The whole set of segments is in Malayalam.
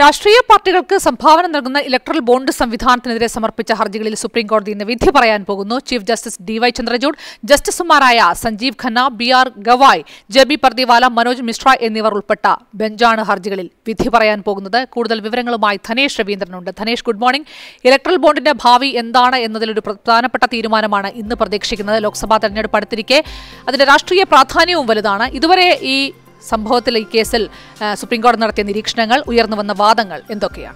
രാഷ്ട്രീയ പാർട്ടികൾക്ക് സംഭാവന നൽകുന്ന ഇലക്ട്രൽ ബോണ്ട് സംവിധാനത്തിനെതിരെ സമർപ്പിച്ച ഹർജികളിൽ സുപ്രീം കോടതി ഇന്ന് വിധി പറയാൻ പോകുന്നു ചീഫ് ജസ്റ്റിസ് ഡിവൈ ചന്ദ്രചൂഡ് ജസ്റ്റിസുമാരായ Sanjiv Khanna B R Gavai J B Pardiwala Manoj Mishra എന്നിവർ ഉൾപ്പെട്ട ബെഞ്ചാണ് ഹർജികളിൽ വിധി പറയാൻ പോകുന്നത് കൂടുതൽ വിവരങ്ങളുമായി ധനേഷ് രവീന്ദ്രനുണ്ട് ധനേഷ് ഗുഡ് മോർണിംഗ് ഇലക്ട്രൽ ബോണ്ടിന്റെ ഭാവി എന്താണ് എന്നതിലൊരു പ്രധാനപ്പെട്ട തീരുമാനമാണ് ഇന്ന് പ്രതീക്ഷിക്കുന്നത് ലോക്സഭാ തെരഞ്ഞെടുപ്പ് അടുത്തിരിക്കെ അതിന്റെ രാഷ്ട്രീയ പ്രാധാന്യവും വലുതാണ് ഇതുവരെ ഈ സംഭവത്തിൽ ഈ കേസിൽ ആ, സുപ്രീംകോടതി നടത്തിയ നിരീക്ഷണങ്ങൾ ഉയർന്നു വന്ന വാദങ്ങൾ എന്തൊക്കെയാണ്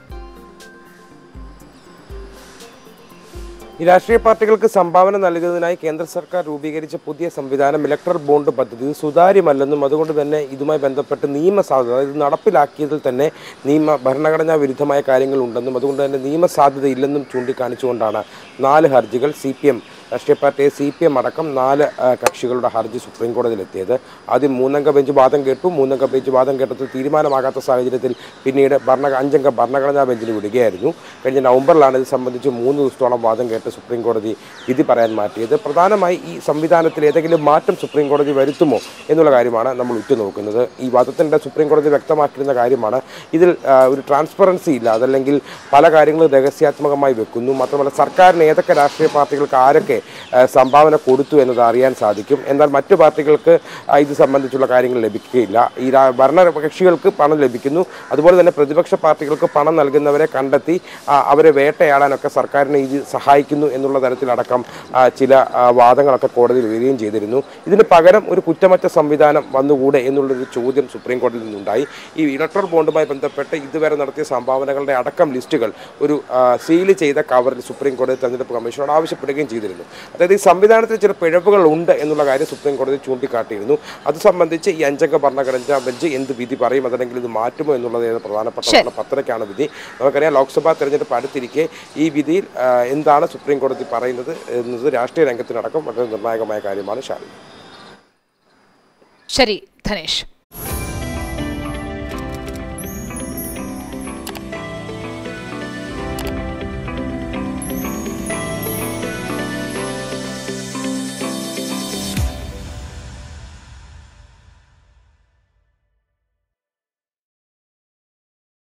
ഈ രാഷ്ട്രീയ പാർട്ടികൾക്ക് സംഭാവന നൽകുന്നതിനായി കേന്ദ്ര സർക്കാർ രൂപീകരിച്ച പുതിയ സംവിധാനം ഇലക്ട്രൽ ബോണ്ട് പദ്ധതി ഇത് സുതാര്യമല്ലെന്നും അതുകൊണ്ട് തന്നെ ഇതുമായി ബന്ധപ്പെട്ട് നിയമസാധ്യത അതായത് ഇത് നടപ്പിലാക്കിയതിൽ തന്നെ നിയമ ഭരണഘടനാ വിരുദ്ധമായ കാര്യങ്ങളുണ്ടെന്നും അതുകൊണ്ട് തന്നെ നിയമസാധ്യത ഇല്ലെന്നും ചൂണ്ടിക്കാണിച്ചുകൊണ്ടാണ് നാല് ഹർജികൾ സി പി എം രാഷ്ട്രീയ പാർട്ടി സി പി എം അടക്കം നാല് ആ, കക്ഷികളുടെ ഹർജി സുപ്രീം കോടതിയിലെത്തിയത് ആദ്യം മൂന്നംഗ ബെഞ്ച് വാദം കേട്ടു മൂന്നംഗ ബെഞ്ച് വാദം കേട്ടതിൽ തീരുമാനമാകാത്ത സാഹചര്യത്തിൽ പിന്നീട് ഭരണ അഞ്ചംഗ ഭരണഘടനാ ബെഞ്ചിന് വിടുകയായിരുന്നു കഴിഞ്ഞ നവംബറിലാണ് ഇത് സംബന്ധിച്ച് മൂന്ന് ദിവസത്തോളം വാദം കേട്ട് സുപ്രീം കോടതി വിധി പറയാൻ മാറ്റിയത് പ്രധാനമായി ഈ സംവിധാനത്തിൽ ഏതെങ്കിലും മാറ്റം സുപ്രീം കോടതി വരുത്തുമോ എന്നുള്ള കാര്യമാണ് നമ്മൾ ഉറ്റുനോക്കുന്നത് ഈ വാദത്തിൻ്റെ സുപ്രീം കോടതി വ്യക്തമാക്കിയിരുന്ന കാര്യമാണ് ഇതിൽ ആ, ഒരു ട്രാൻസ്പെറൻസി ഇല്ല അതല്ലെങ്കിൽ പല കാര്യങ്ങളും രഹസ്യാത്മകമായി വെക്കുന്നു മാത്രമല്ല സർക്കാരിന് ഏതൊക്കെ രാഷ്ട്രീയ പാർട്ടികൾക്ക് ആരൊക്കെ ആ, സംഭാവന കൊടുത്തു എന്നത് അറിയാൻ സാധിക്കും എന്നാൽ മറ്റു പാർട്ടികൾക്ക് ആ, ഇത് സംബന്ധിച്ചുള്ള കാര്യങ്ങൾ ലഭിക്കുകയില്ല ഈ രാ- ഭരണ കക്ഷികൾക്ക് പണം ലഭിക്കുന്നു അതുപോലെ തന്നെ പ്രതിപക്ഷ പാർട്ടികൾക്ക് പണം നൽകുന്നവരെ കണ്ടെത്തി ആ, അവരെ വേട്ടയാടാനൊക്കെ സർക്കാരിനെ ഇത് സഹായിക്കുന്നു എന്നുള്ള തരത്തിലടക്കം ആ, ചില ആ, വാദങ്ങളൊക്കെ കോടതിയിൽ വരികയും ചെയ്തിരുന്നു ഇതിന് പകരം ഒരു കുറ്റമറ്റ സംവിധാനം വന്നുകൂടെ എന്നുള്ളൊരു ചോദ്യം സുപ്രീം കോടതിയിൽ നിന്നുണ്ടായി ഈ ഇലക്ട്രൽ ബോണ്ടുമായി ബന്ധപ്പെട്ട് ഇതുവരെ നടത്തിയ സംഭാവനകളുടെ അടക്കം ലിസ്റ്റുകൾ ഒരു സീൽ ചെയ്ത കവറിൽ സുപ്രീം കോടതി തെരഞ്ഞെടുപ്പ് കമ്മീഷനോട് ആവശ്യപ്പെടുകയും ചെയ്തിരുന്നു അതായത് ഈ സംവിധാനത്തിൽ ചില പിഴവുകൾ ഉണ്ട് എന്നുള്ള കാര്യം സുപ്രീം കോടതി ചൂണ്ടിക്കാട്ടിയിരുന്നു അത് സംബന്ധിച്ച് ഈ അഞ്ചംഗ ഭരണഘടനാ ബെഞ്ച് എന്ത് വിധി പറയും അതല്ലെങ്കിൽ ഇത് മാറ്റുമോ എന്നുള്ളത് ഏത് പ്രധാനപ്പെട്ട പത്തരയ്ക്കാണ് വിധി നമുക്കറിയാം ലോക്സഭാ തെരഞ്ഞെടുപ്പ് അടുത്തിരിക്കെ ഈ വിധിയിൽ ആ, എന്താണ് സുപ്രീം കോടതി പറയുന്നത് എന്നത് രാഷ്ട്രീയ രംഗത്തിനടക്കം വളരെ നിർണായകമായ കാര്യമാണ് ഷാലി ശരി ധനേഷ്